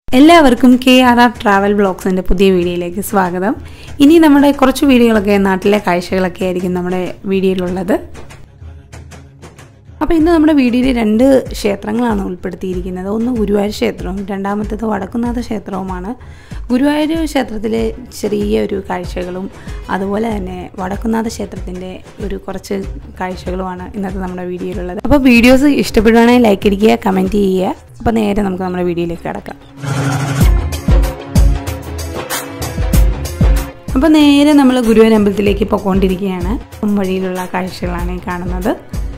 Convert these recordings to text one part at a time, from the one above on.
എല്ലാവർക്കും K R R travel ബ്ലോഗ്സിൻ്റെ പുതിയ വീഡിയോയിലേക്ക് സ്വാഗതം ഇനി നമ്മുടെ കുറച്ച് വീഡിയോകളൊക്കെ നാട്ടിലെ കാഴ്ചകളൊക്കെ ആയിരിക്കും നമ്മുടെ വീഡിയോയിലുള്ളത് അപ്പോൾ ഇന്ന് നമ്മുടെ വീഡിയോയിൽ രണ്ട് ക്ഷേത്രങ്ങളാണ് ഉൾപ്പെടുത്തിയിരിക്കുന്നത് ഒന്ന് ഗുരുവായൂർ ക്ഷേത്രവും രണ്ടാമത്തേത് വടക്കുന്നാഥ ക്ഷേത്രവുമാണ് ഗുരുവായൂർ ക്ഷേത്രത്തിലെ ചെറിയ ഒരു കാഴ്ചകളും അതുപോലെ തന്നെ വടക്കുന്നാഥ ക്ഷേത്രത്തിൻ്റെ ഒരു കുറച്ച് കാഴ്ചകളുമാണ് ഇന്നത്തെ നമ്മുടെ വീഡിയോയിലുള്ളത് അപ്പോൾ വീഡിയോസ് ഇഷ്ടപ്പെടുവാണെങ്കിൽ ലൈക്ക് അടിക്കുക കമൻറ്റ് ചെയ്യുക അപ്പോൾ നേരെ നമുക്ക് നമ്മുടെ വീഡിയോയിലേക്ക് കിടക്കാം അപ്പോൾ നേരെ നമ്മൾ ഗുരുവായൂർ അമ്പലത്തിലേക്ക് പോയിക്കൊണ്ടിരിക്കുകയാണ് വഴിയിലുള്ള കാഴ്ചകളാണ് ഈ കാണുന്നത്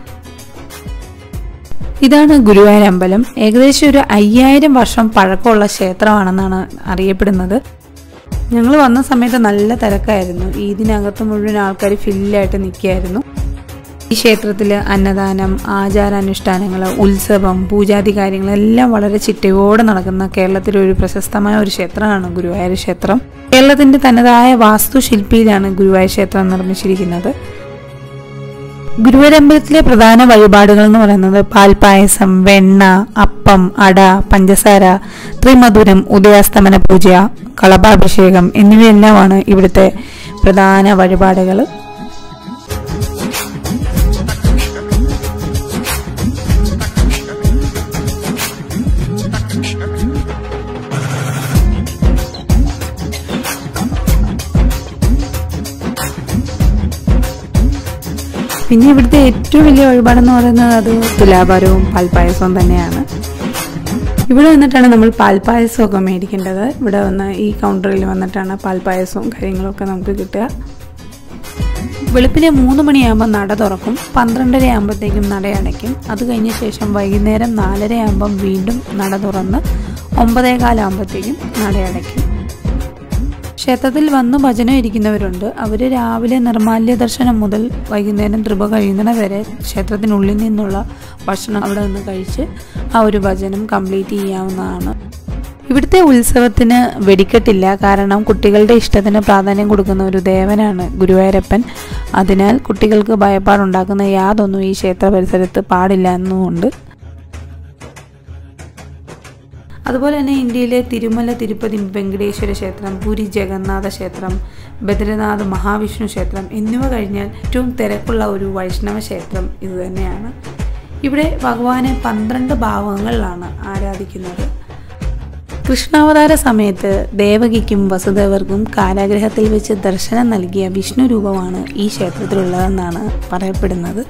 ഇതാണ് ഗുരുവായൂർ അമ്പലം ഏകദേശം ഒരു അയ്യായിരം വർഷം പഴക്കമുള്ള ക്ഷേത്രമാണെന്നാണ് അറിയപ്പെടുന്നത് ഞങ്ങൾ വന്ന സമയത്ത് നല്ല തിരക്കായിരുന്നു ഇതിനകത്ത് മുഴുവൻ ആൾക്കാർ ഫില്ലായിട്ട് നിൽക്കുകയായിരുന്നു ഈ ക്ഷേത്രത്തിൽ അന്നദാനം ആചാരാനുഷ്ഠാനങ്ങൾ ഉത്സവം പൂജാതി കാര്യങ്ങൾ എല്ലാം വളരെ ചിട്ടയോടെ നടക്കുന്ന കേരളത്തിലെ ഒരു പ്രശസ്തമായ ഒരു ക്ഷേത്രമാണ് ഗുരുവായൂർ ക്ഷേത്രം കേരളത്തിന്റെ തനതായ വാസ്തുശില്പിയിലാണ് ഗുരുവായൂർ ക്ഷേത്രം നിർമ്മിച്ചിരിക്കുന്നത് ഗുരുവരമ്പലത്തിലെ പ്രധാന വഴിപാടുകൾ എന്ന് പറയുന്നത് പാൽപായസം വെണ്ണ അപ്പം അട പഞ്ചസാര ത്രിമധുരം ഉദയാസ്തമന പൂജ കളഭാഭിഷേകം എന്നിവയെല്ലാമാണ് ഇവിടുത്തെ പ്രധാന വഴിപാടുകൾ പിന്നെ ഇവിടുത്തെ ഏറ്റവും വലിയ വഴിപാടെന്ന് പറയുന്നത് അത് തുലാഭാരവും പാൽപ്പായസവും തന്നെയാണ് ഇവിടെ വന്നിട്ടാണ് നമ്മൾ പാൽപ്പായസമൊക്കെ മേടിക്കേണ്ടത് ഇവിടെ വന്ന് ഈ കൗണ്ടറിൽ വന്നിട്ടാണ് പാൽപ്പായസവും കാര്യങ്ങളൊക്കെ നമുക്ക് കിട്ടുക വെളുപ്പിനെ മൂന്ന് മണിയാകുമ്പോൾ നട തുറക്കും പന്ത്രണ്ടര ആകുമ്പോഴത്തേക്കും നട അടയ്ക്കും അത് കഴിഞ്ഞ ശേഷം വൈകുന്നേരം നാലര ആകുമ്പം വീണ്ടും നട തുറന്ന് ഒമ്പതേ കാലാകുമ്പോഴത്തേക്കും നട അടയ്ക്കും ക്ഷേത്രത്തിൽ വന്ന് ഭജനം ഇരിക്കുന്നവരുണ്ട് അവർ രാവിലെ നിർമാല്യ ദർശനം മുതൽ വൈകുന്നേരം ത്രിപ കഴിയുന്നത് വരെ ക്ഷേത്രത്തിനുള്ളിൽ നിന്നുള്ള ഭക്ഷണം അവിടെ നിന്ന് കഴിച്ച് ആ ഒരു ഭജനം കംപ്ലീറ്റ് ചെയ്യാവുന്നതാണ് ഇവിടുത്തെ ഉത്സവത്തിന് വെടിക്കെട്ടില്ല കാരണം കുട്ടികളുടെ ഇഷ്ടത്തിന് പ്രാധാന്യം കൊടുക്കുന്ന ഒരു ദേവനാണ് ഗുരുവായൂരപ്പൻ അതിനാൽ കുട്ടികൾക്ക് ഭയപ്പാടുണ്ടാക്കുന്ന യാതൊന്നും ഈ ക്ഷേത്ര പരിസരത്ത് പാടില്ല എന്നുമുണ്ട് അതുപോലെ തന്നെ ഇന്ത്യയിലെ തിരുമല തിരുപ്പതി വെങ്കടേശ്വര ക്ഷേത്രം പുരി ജഗന്നാഥ ക്ഷേത്രം ബദ്രനാഥ് മഹാവിഷ്ണു ക്ഷേത്രം എന്നിവ കഴിഞ്ഞാൽ ഏറ്റവും തിരക്കുള്ള ഒരു വൈഷ്ണവ ക്ഷേത്രം ഇതുതന്നെയാണ് ഇവിടെ ഭഗവാനെ പന്ത്രണ്ട് ഭാവങ്ങളിലാണ് ആരാധിക്കുന്നത് കൃഷ്ണാവതാര സമയത്ത് ദേവകിക്കും വസുദേവർക്കും കാരാഗ്രഹത്തിൽ വെച്ച് ദർശനം നൽകിയ വിഷ്ണു രൂപമാണ് ഈ ക്ഷേത്രത്തിലുള്ളതെന്നാണ് പറയപ്പെടുന്നത്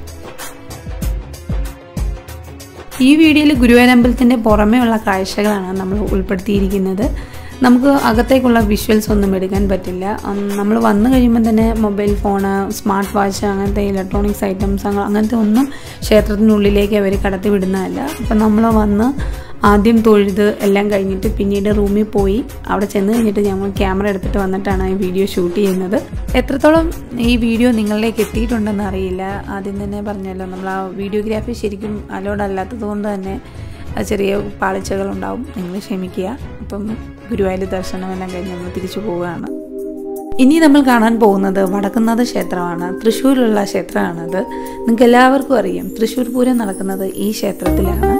ഈ വീഡിയോയിൽ ഗുരുവായൂരമ്പലത്തിൻ്റെ പുറമേയുള്ള കാഴ്ചകളാണ് നമ്മൾ ഉൾപ്പെടുത്തിയിരിക്കുന്നത് നമുക്ക് അകത്തേക്കുള്ള വിഷ്വൽസ് ഒന്നും എടുക്കാൻ പറ്റില്ല നമ്മൾ വന്നു കഴിയുമ്പോൾ തന്നെ മൊബൈൽ ഫോണ് സ്മാർട്ട് വാച്ച് അങ്ങനത്തെ ഇലക്ട്രോണിക്സ് ഐറ്റംസ് അങ്ങനത്തെ ഒന്നും ക്ഷേത്രത്തിനുള്ളിലേക്ക് അവർ കടത്തി വിടുന്നതല്ല അപ്പം നമ്മൾ വന്ന് ആദ്യം തൊഴുത് എല്ലാം കഴിഞ്ഞിട്ട് പിന്നീട് റൂമിൽ പോയി അവിടെ ചെന്ന് കഴിഞ്ഞിട്ട് ഞങ്ങൾ ക്യാമറ എടുത്തിട്ട് വന്നിട്ടാണ് ഈ വീഡിയോ ഷൂട്ട് ചെയ്യുന്നത് എത്രത്തോളം ഈ വീഡിയോ നിങ്ങളിലേക്ക് എത്തിയിട്ടുണ്ടെന്ന് അറിയില്ല ആദ്യം തന്നെ പറഞ്ഞല്ലോ നമ്മൾ ആ വീഡിയോഗ്രാഫി ശരിക്കും അലോഡ് അല്ലാത്തത് കൊണ്ട് തന്നെ ചെറിയ പാളിച്ചകളുണ്ടാവും നിങ്ങൾ ക്ഷമിക്കുക അപ്പം ഗുരുവായൂർ ദർശനമെല്ലാം കഴിഞ്ഞ് നമ്മൾ തിരിച്ചു പോവുകയാണ് ഇനി നമ്മൾ കാണാൻ പോകുന്നത് വടക്കുന്നാഥ ക്ഷേത്രമാണ് തൃശ്ശൂരിലുള്ള ക്ഷേത്രമാണത് നിങ്ങൾക്ക് എല്ലാവർക്കും അറിയാം തൃശ്ശൂർ പൂരം നടക്കുന്നത് ഈ ക്ഷേത്രത്തിലാണ്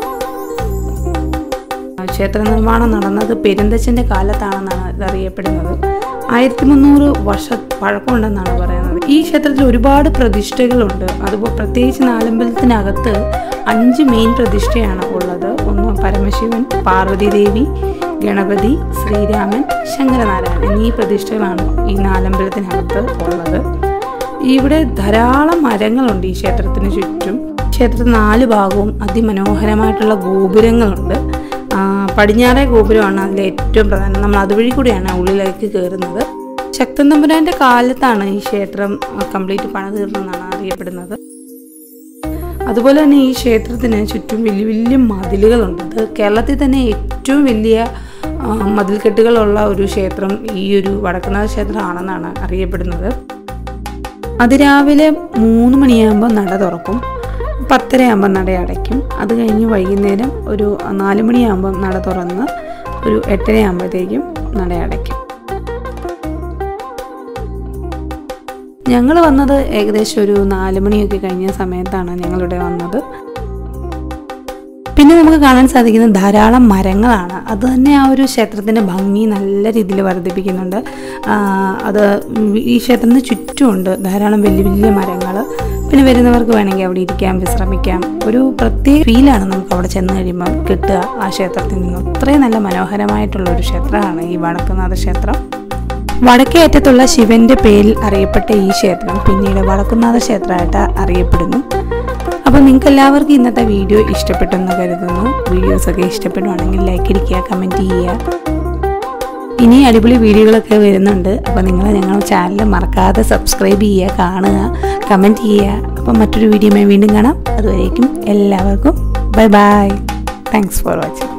ക്ഷേത്ര നിർമ്മാണം നടന്നത് പെരുന്തച്ചൻ്റെ കാലത്താണെന്നാണ് ഇത് അറിയപ്പെടുന്നത് ആയിരത്തി മുന്നൂറ് വർഷ പഴക്കമുണ്ടെന്നാണ് പറയുന്നത് ഈ ക്ഷേത്രത്തിൽ ഒരുപാട് പ്രതിഷ്ഠകളുണ്ട് അതുപോലെ പ്രത്യേകിച്ച് നാലമ്പലത്തിനകത്ത് അഞ്ച് മെയിൻ പ്രതിഷ്ഠയാണ് ഉള്ളത് ഒന്ന് പരമശിവൻ പാർവതിദേവി ഗണപതി ശ്രീരാമൻ ശങ്കരനാരായണൻ എന്നീ പ്രതിഷ്ഠകളാണ് ഈ നാലമ്പലത്തിനകത്ത് ഉള്ളത് ഇവിടെ ധാരാളം മരങ്ങളുണ്ട് ഈ ക്ഷേത്രത്തിന് ചുറ്റും ക്ഷേത്രത്തിൽ നാല് ഭാഗവും അതിമനോഹരമായിട്ടുള്ള ഗോപുരങ്ങളുണ്ട് പടിഞ്ഞാറേ ഗോപുരമാണ് അതിലെ ഏറ്റവും പ്രധാനം നമ്മൾ അതുവഴി കൂടിയാണ് ഉള്ളിലേക്ക് കയറുന്നത് ശക്തൻ തമ്പുരാന്റെ കാലത്താണ് ഈ ക്ഷേത്രം കംപ്ലീറ്റ് പണിതീർന്നെന്നാണ് അറിയപ്പെടുന്നത് അതുപോലെ തന്നെ ഈ ക്ഷേത്രത്തിന് ചുറ്റും വലിയ വലിയ മതിലുകളുണ്ട് ഇത് കേരളത്തിൽ തന്നെ ഏറ്റവും വലിയ മതിൽക്കെട്ടുകളുള്ള ഒരു ക്ഷേത്രം ഈ ഒരു വടക്കുന്നാഥ ക്ഷേത്രമാണെന്നാണ് അറിയപ്പെടുന്നത് അതിരാവിലെ മൂന്ന് മണിയാകുമ്പോൾ നട തുറക്കും പത്തര ആകുമ്പോൾ നട അടയ്ക്കും അത് കഴിഞ്ഞ് വൈകുന്നേരം ഒരു നാല് മണിയാകുമ്പോൾ നട തുറന്ന് ഒരു എട്ടര ആകുമ്പോഴത്തേക്കും നട അടയ്ക്കും ഞങ്ങൾ വന്നത് ഏകദേശം ഒരു നാല് മണിയൊക്കെ കഴിഞ്ഞ സമയത്താണ് ഞങ്ങളിവിടെ വന്നത് പിന്നെ നമുക്ക് കാണാൻ സാധിക്കുന്ന ധാരാളം മരങ്ങളാണ് അത് തന്നെ ആ ഒരു ക്ഷേത്രത്തിൻ്റെ ഭംഗി നല്ല രീതിയിൽ വർദ്ധിപ്പിക്കുന്നുണ്ട് ആ, അത് ഈ ക്ഷേത്രത്തിന് ചുറ്റുമുണ്ട് ധാരാളം വലിയ വലിയ മരങ്ങൾ പിന്നെ വരുന്നവർക്ക് വേണമെങ്കിൽ അവിടെ ഇരിക്കാം വിശ്രമിക്കാം ഒരു പ്രത്യേക ഫീലാണ് നമുക്ക് അവിടെ ചെന്ന് കഴിയുമ്പോൾ കിട്ടുക ആ ക്ഷേത്രത്തിൽ നിന്ന് അത്രയും നല്ല മനോഹരമായിട്ടുള്ള ഒരു ക്ഷേത്രമാണ് ഈ വടക്കുന്നാഥ ക്ഷേത്രം വടക്കേ അറ്റത്തുള്ള ശിവന്റെ പേരിൽ അറിയപ്പെട്ട ഈ ക്ഷേത്രം പിന്നീട് വടക്കുന്നാഥ ക്ഷേത്രമായിട്ട് അറിയപ്പെടുന്നു അപ്പോൾ നിങ്ങൾക്ക് എല്ലാവർക്കും ഇന്നത്തെ വീഡിയോ ഇഷ്ടപ്പെട്ടെന്ന് കരുതുന്നു വീഡിയോസൊക്കെ ഇഷ്ടപ്പെടുവാണെങ്കിൽ ലൈക്ക് അടിക്കുക കമൻറ്റ് ചെയ്യുക ഇനി അടിപൊളി വീഡിയോകളൊക്കെ വരുന്നുണ്ട് അപ്പോൾ നിങ്ങൾ ഞങ്ങളുടെ ചാനൽ മറക്കാതെ സബ്സ്ക്രൈബ് ചെയ്യുക കാണുക കമൻറ്റ് ചെയ്യുക അപ്പോൾ മറ്റൊരു വീഡിയോയുമായി വീണ്ടും കാണാം അതുവരേക്കും എല്ലാവർക്കും bye bye thanks for watching